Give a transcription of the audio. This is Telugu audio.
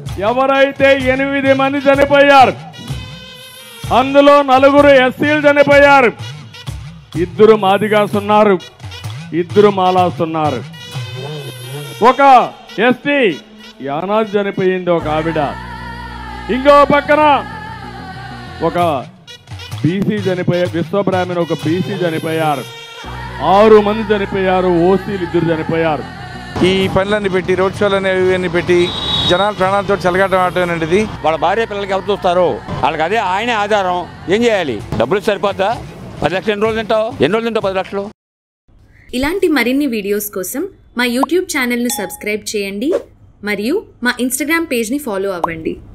ఎవరైతే ఎనిమిది మంది చనిపోయారు అందులో నలుగురు ఎస్సీలు చనిపోయారు ఇద్దరు మాదిగాస్ ఉన్నారు ఇద్దరు మాలాస్ ఉన్నారు ఒక ఎస్టీ యానాది చనిపోయింది ఒక ఆవిడ ఇంకో పక్కన ఒక బీసీ చనిపోయారు విశ్వబ్రాహ్మణ్ ఒక బీసీ చనిపోయారు ఆరు మంది చనిపోయారు ఓసీలు ఇద్దరు చనిపోయారు ఈ పనులన్నీ పెట్టి రోడ్ షోలని ఇవన్నీ పెట్టి జనాల ప్రాణాలతో చెలగాటం ఆడటం అనేది వాళ్ళ భార్య పిల్లలకి ఎవరు చూస్తారు వాళ్ళకి అదే ఆయనే ఆధారం ఏం చేయాలి డబ్బులు సరిపోద్దా పది లక్షలు ఎన్ని రోజులు తింటావు ఎన్ని రోజులు తింటావు పది లక్షలు ఇలాంటి మరిన్ని వీడియోస్ కోసం మా యూట్యూబ్ ఛానల్ను సబ్స్క్రైబ్ చేయండి మరియు మా ఇన్స్టాగ్రామ్ పేజ్ని ఫాలో అవ్వండి